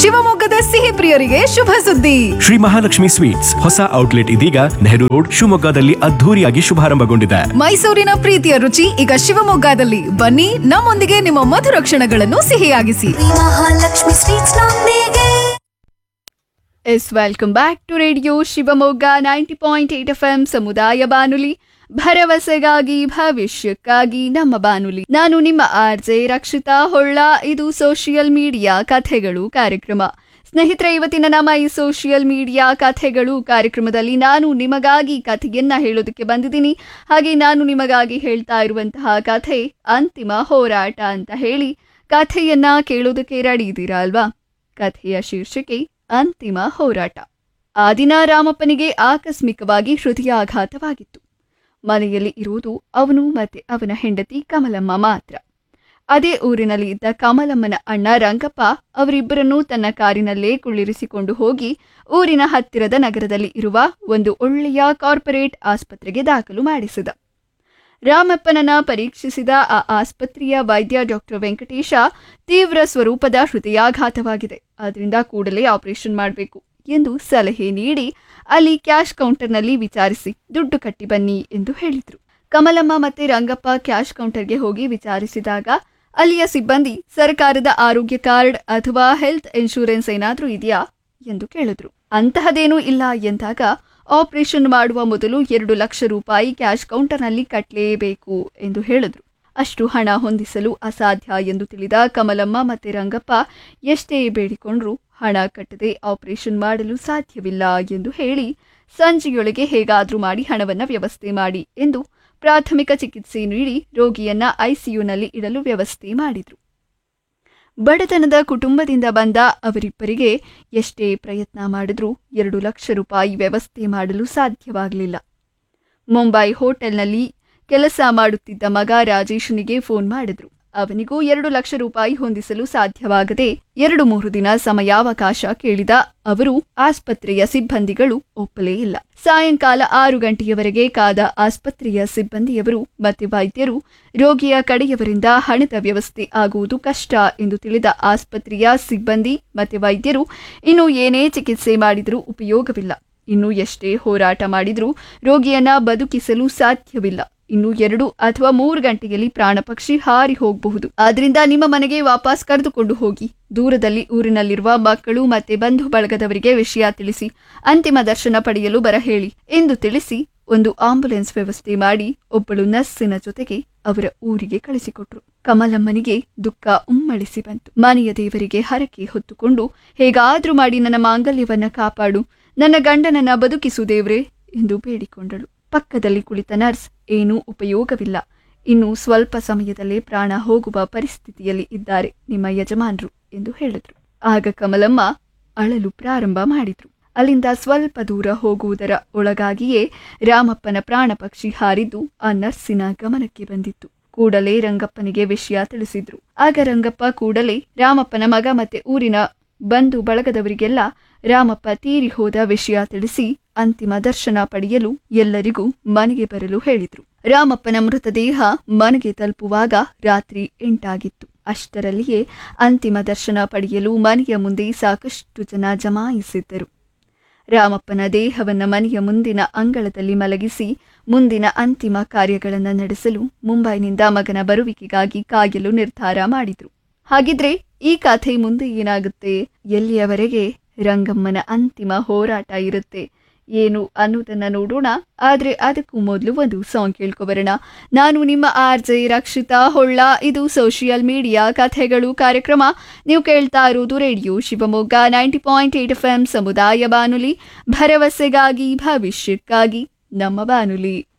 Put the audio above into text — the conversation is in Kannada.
ಶಿವಮೊಗ್ಗದ ಸಿಹಿ ಪ್ರಿಯರಿಗೆ ಶುಭ ಸುದ್ದಿ ಶ್ರೀ ಮಹಾಲಕ್ಷ್ಮಿ ಸ್ವೀಟ್ಸ್ ಹೊಸ ಔಟ್ಲೆಟ್ ಇದೀಗ ನೆಹರು ರೋಡ್ ಶಿವಮೊಗ್ಗದಲ್ಲಿ ಅದ್ಧೂರಿಯಾಗಿ ಶುಭಾರಂಭಗೊಂಡಿದೆ ಮೈಸೂರಿನ ಪ್ರೀತಿಯ ರುಚಿ ಈಗ ಶಿವಮೊಗ್ಗದಲ್ಲಿ ಬನ್ನಿ ನಮ್ಮೊಂದಿಗೆ ನಿಮ್ಮ ಮಧುರ ಕ್ಷಣಗಳನ್ನು ಸಿಹಿಯಾಗಿಸಿ ಮಹಾಲಕ್ಷ್ಮಿ ಸ್ವೀಟ್ಸ್ ನೊಂದಿಗೆ yes welcome back to radio Shivamogga ninety point eight F M ಸಮುದಾಯ ಬಾನುಲಿ ಭರವಸೆಗಾಗಿ ಭವಿಷ್ಯಕ್ಕಾಗಿ ನಮ್ಮ ಬಾನುಲಿ ನಾನು ನಿಮ್ಮ ಆರ್ ಜೆ ರಕ್ಷಿತಾ ಹೊಳ್ಳ ಇದು ಸೋಷಿಯಲ್ ಮೀಡಿಯಾ ಕಥೆಗಳು ಕಾರ್ಯಕ್ರಮ ಸ್ನೇಹಿತರೆ ಇವತ್ತಿನ ನಮ್ಮ ಈ ಸೋಷಿಯಲ್ ಮೀಡಿಯಾ ಕಥೆಗಳು ಕಾರ್ಯಕ್ರಮದಲ್ಲಿ ನಾನು ನಿಮಗಾಗಿ ಕಥೆಯನ್ನ ಹೇಳೋದಕ್ಕೆ ಬಂದಿದ್ದೀನಿ ಹಾಗೆ ನಾನು ನಿಮಗಾಗಿ ಹೇಳ್ತಾ ಇರುವಂತಹ ಕಥೆ ಅಂತಿಮ ಹೋರಾಟ ಅಂತ ಹೇಳಿ ಕಥೆಯನ್ನ ಕೇಳೋದಕ್ಕೆ ರೆಡಿ ಇದ್ದೀರಾ ಅಲ್ವಾ ಕಥೆಯ ಶೀರ್ಷಿಕೆ ಅಂತಿಮ ಹೋರಾಟ ಆ ದಿನ ರಾಮಪ್ಪನಿಗೆ ಆಕಸ್ಮಿಕವಾಗಿ ಹೃದಯಾಘಾತವಾಗಿತ್ತು ಮನೆಯಲ್ಲಿ ಇರುವುದು ಅವನು ಮತ್ತೆ ಅವನ ಹೆಂಡತಿ ಕಮಲಮ್ಮ ಮಾತ್ರ ಅದೇ ಊರಿನಲ್ಲಿ ಇದ್ದ ಕಮಲಮ್ಮನ ಅಣ್ಣ ರಂಗಪ್ಪ ಅವರಿಬ್ಬರನ್ನೂ ತನ್ನ ಕಾರಿನಲ್ಲೇ ಕುಳ್ಳಿರಿಸಿಕೊಂಡು ಹೋಗಿ ಊರಿನ ಹತ್ತಿರದ ನಗರದಲ್ಲಿ ಇರುವ ಒಂದು ಒಳ್ಳೆಯ ಕಾರ್ಪೊರೇಟ್ ಆಸ್ಪತ್ರೆಗೆ ದಾಖಲು ಮಾಡಿಸಿದ ರಾಮಪ್ಪನನ್ನ ಪರೀಕ್ಷಿಸಿದ ಆ ಆಸ್ಪತ್ರೆಯ ವೈದ್ಯ ಡಾಕ್ಟರ್ ವೆಂಕಟೇಶ ತೀವ್ರ ಸ್ವರೂಪದ ಹೃದಯಾಘಾತವಾಗಿದೆ ಆದ್ರಿಂದ ಕೂಡಲೇ ಆಪರೇಷನ್ ಮಾಡಬೇಕು ಎಂದು ಸಲಹೆ ನೀಡಿ ಅಲ್ಲಿ ಕ್ಯಾಶ್ ಕೌಂಟರ್ನಲ್ಲಿ ವಿಚಾರಿಸಿ ದುಡ್ಡು ಕಟ್ಟಿ ಬನ್ನಿ ಎಂದು ಹೇಳಿದ್ರು ಕಮಲಮ್ಮ ಮತ್ತೆ ರಂಗಪ್ಪ ಕ್ಯಾಶ್ ಕೌಂಟರ್ಗೆ ಹೋಗಿ ವಿಚಾರಿಸಿದಾಗ ಅಲ್ಲಿಯ ಸಿಬ್ಬಂದಿ ಸರ್ಕಾರದ ಆರೋಗ್ಯ ಕಾರ್ಡ್ ಅಥವಾ ಹೆಲ್ತ್ ಇನ್ಶೂರೆನ್ಸ್ ಏನಾದ್ರೂ ಇದೆಯಾ ಎಂದು ಕೇಳಿದ್ರು ಅಂತಹದೇನೂ ಇಲ್ಲ ಎಂದಾಗ ಆಪರೇಷನ್ ಮಾಡುವ ಮೊದಲು ಎರಡು ಲಕ್ಷ ರೂಪಾಯಿ ಕ್ಯಾಶ್ ಕೌಂಟರ್ನಲ್ಲಿ ಕಟ್ಟಲೇಬೇಕು ಎಂದು ಹೇಳಿದ್ರು ಅಷ್ಟು ಹಣ ಹೊಂದಿಸಲು ಅಸಾಧ್ಯ ಎಂದು ತಿಳಿದ ಕಮಲಮ್ಮ ಮತ್ತೆ ರಂಗಪ್ಪ ಎಷ್ಟೇ ಬೇಡಿಕೊಂಡ್ರೂ ಹಣ ಕಟ್ಟದೆ ಆಪರೇಷನ್ ಮಾಡಲು ಸಾಧ್ಯವಿಲ್ಲ ಎಂದು ಹೇಳಿ ಸಂಜೆಯೊಳಗೆ ಹೇಗಾದ್ರೂ ಮಾಡಿ ಹಣವನ್ನ ವ್ಯವಸ್ಥೆ ಮಾಡಿ ಎಂದು ಪ್ರಾಥಮಿಕ ಚಿಕಿತ್ಸೆ ನೀಡಿ ರೋಗಿಯನ್ನ ಐಸಿಯುನಲ್ಲಿ ಇಡಲು ವ್ಯವಸ್ಥೆ ಮಾಡಿದ್ರು ಬಡತನದ ಕುಟುಂಬದಿಂದ ಬಂದ ಅವರಿಬ್ಬರಿಗೆ ಎಷ್ಟೇ ಪ್ರಯತ್ನ ಮಾಡಿದ್ರೂ ಎರಡು ಲಕ್ಷ ರೂಪಾಯಿ ವ್ಯವಸ್ಥೆ ಮಾಡಲು ಸಾಧ್ಯವಾಗಲಿಲ್ಲ ಮುಂಬೈ ಹೋಟೆಲ್ನಲ್ಲಿ ಕೆಲಸ ಮಾಡುತ್ತಿದ್ದ ಮಗ ರಾಜೇಶನಿಗೆ ಫೋನ್ ಮಾಡಿದ್ರು ಅವನಿಗೂ ಎರಡು ಲಕ್ಷ ರೂಪಾಯಿ ಹೊಂದಿಸಲು ಸಾಧ್ಯವಾಗದೆ ಎರಡು ಮೂರು ದಿನ ಸಮಯಾವಕಾಶ ಕೇಳಿದ ಅವರು ಆಸ್ಪತ್ರೆಯ ಸಿಬ್ಬಂದಿಗಳು ಒಪ್ಪಲೇ ಇಲ್ಲ ಸಾಯಂಕಾಲ ಆರು ಗಂಟೆಯವರೆಗೆ ಕಾದ ಆಸ್ಪತ್ರೆಯ ಸಿಬ್ಬಂದಿಯವರು ಮತ್ತೆ ವೈದ್ಯರು ರೋಗಿಯ ಕಡೆಯವರಿಂದ ಹಣದ ವ್ಯವಸ್ಥೆ ಆಗುವುದು ಕಷ್ಟ ಎಂದು ತಿಳಿದ ಆಸ್ಪತ್ರೆಯ ಸಿಬ್ಬಂದಿ ಮತ್ತೆ ವೈದ್ಯರು ಇನ್ನು ಏನೇ ಚಿಕಿತ್ಸೆ ಮಾಡಿದರೂ ಉಪಯೋಗವಿಲ್ಲ ಇನ್ನು ಎಷ್ಟೇ ಹೋರಾಟ ಮಾಡಿದರೂ ರೋಗಿಯನ್ನ ಬದುಕಿಸಲು ಸಾಧ್ಯವಿಲ್ಲ ಇನ್ನು ಎರಡು ಅಥವಾ ಮೂರು ಗಂಟೆಯಲ್ಲಿ ಪ್ರಾಣ ಪಕ್ಷಿ ಹಾರಿ ಹೋಗಬಹುದು ಆದ್ರಿಂದ ನಿಮ್ಮ ಮನೆಗೆ ವಾಪಸ್ ಕರೆದುಕೊಂಡು ಹೋಗಿ ದೂರದಲ್ಲಿ ಊರಿನಲ್ಲಿರುವ ಮಕ್ಕಳು ಮತ್ತೆ ಬಂಧು ಬಳಗದವರಿಗೆ ವಿಷಯ ತಿಳಿಸಿ ಅಂತಿಮ ದರ್ಶನ ಪಡೆಯಲು ಬರ ಹೇಳಿ ಎಂದು ತಿಳಿಸಿ ಒಂದು ಆಂಬುಲೆನ್ಸ್ ವ್ಯವಸ್ಥೆ ಮಾಡಿ ಒಬ್ಬಳು ನರ್ಸಿನ ಜೊತೆಗೆ ಅವರ ಊರಿಗೆ ಕಳಿಸಿಕೊಟ್ರು ಕಮಲಮ್ಮನಿಗೆ ದುಃಖ ಉಮ್ಮಳಿಸಿ ಬಂತು ಮನೆಯ ದೇವರಿಗೆ ಹರಕೆ ಹೊತ್ತುಕೊಂಡು ಹೇಗಾದ್ರೂ ಮಾಡಿ ನನ್ನ ಮಾಂಗಲ್ಯವನ್ನ ಕಾಪಾಡು ನನ್ನ ಗಂಡನನ್ನ ಬದುಕಿಸು ದೇವ್ರೆ ಎಂದು ಬೇಡಿಕೊಂಡಳು ಪಕ್ಕದಲ್ಲಿ ಕುಳಿತ ನರ್ಸ್ ಏನೂ ಉಪಯೋಗವಿಲ್ಲ ಇನ್ನು ಸ್ವಲ್ಪ ಸಮಯದಲ್ಲೇ ಪ್ರಾಣ ಹೋಗುವ ಪರಿಸ್ಥಿತಿಯಲ್ಲಿ ಇದ್ದಾರೆ ನಿಮ್ಮ ಯಜಮಾನ್ರು ಎಂದು ಹೇಳಿದ್ರು ಆಗ ಕಮಲಮ್ಮ ಅಳಲು ಪ್ರಾರಂಭ ಮಾಡಿದ್ರು ಅಲ್ಲಿಂದ ಸ್ವಲ್ಪ ದೂರ ಹೋಗುವುದರ ಒಳಗಾಗಿಯೇ ರಾಮಪ್ಪನ ಪ್ರಾಣ ಪಕ್ಷಿ ಹಾರಿದ್ದು ಆ ನರ್ಸಿನ ಗಮನಕ್ಕೆ ಬಂದಿತ್ತು ಕೂಡಲೇ ರಂಗಪ್ಪನಿಗೆ ವಿಷಯ ತಿಳಿಸಿದ್ರು ಆಗ ರಂಗಪ್ಪ ಕೂಡಲೇ ರಾಮಪ್ಪನ ಮಗ ಮತ್ತೆ ಊರಿನ ಬಂಧು ಬಳಗದವರಿಗೆಲ್ಲ ರಾಮಪ್ಪ ತೀರಿ ಹೋದ ವಿಷಯ ತಿಳಿಸಿ ಅಂತಿಮ ದರ್ಶನ ಪಡೆಯಲು ಎಲ್ಲರಿಗೂ ಮನೆಗೆ ಬರಲು ಹೇಳಿದ್ರು ರಾಮಪ್ಪನ ಮೃತದೇಹ ಮನೆಗೆ ತಲುಪುವಾಗ ರಾತ್ರಿ ಎಂಟಾಗಿತ್ತು ಅಷ್ಟರಲ್ಲಿಯೇ ಅಂತಿಮ ದರ್ಶನ ಪಡೆಯಲು ಮನೆಯ ಮುಂದೆ ಸಾಕಷ್ಟು ಜನ ಜಮಾಯಿಸಿದ್ದರು ರಾಮಪ್ಪನ ದೇಹವನ್ನ ಮನೆಯ ಮುಂದಿನ ಅಂಗಳದಲ್ಲಿ ಮಲಗಿಸಿ ಮುಂದಿನ ಅಂತಿಮ ಕಾರ್ಯಗಳನ್ನು ನಡೆಸಲು ಮುಂಬೈನಿಂದ ಮಗನ ಬರುವಿಕೆಗಾಗಿ ಕಾಯಲು ನಿರ್ಧಾರ ಮಾಡಿದ್ರು ಹಾಗಿದ್ರೆ ಈ ಕಥೆ ಮುಂದೆ ಏನಾಗುತ್ತೆ ಎಲ್ಲಿಯವರೆಗೆ ರಂಗಮ್ಮನ ಅಂತಿಮ ಹೋರಾಟ ಇರುತ್ತೆ ಏನು ಅನ್ನೋದನ್ನ ನೋಡೋಣ ಆದ್ರೆ ಅದಕ್ಕೂ ಮೊದಲು ಒಂದು ಸಾಂಗ್ ಕೇಳ್ಕೊಬರೋಣ ನಾನು ನಿಮ್ಮ ಆರ್ ಜೆ ರಕ್ಷಿತಾ ಹೊಳ್ಳ ಇದು ಸೋಷಿಯಲ್ ಮೀಡಿಯಾ ಕಥೆಗಳು ಕಾರ್ಯಕ್ರಮ ನೀವು ಕೇಳ್ತಾ ಇರೋದು radio Shivamogga ninety point eight F M ಸಮುದಾಯ ಬಾನುಲಿ ಭರವಸೆಗಾಗಿ ಭವಿಷ್ಯಕ್ಕಾಗಿ ನಮ್ಮ ಬಾನುಲಿ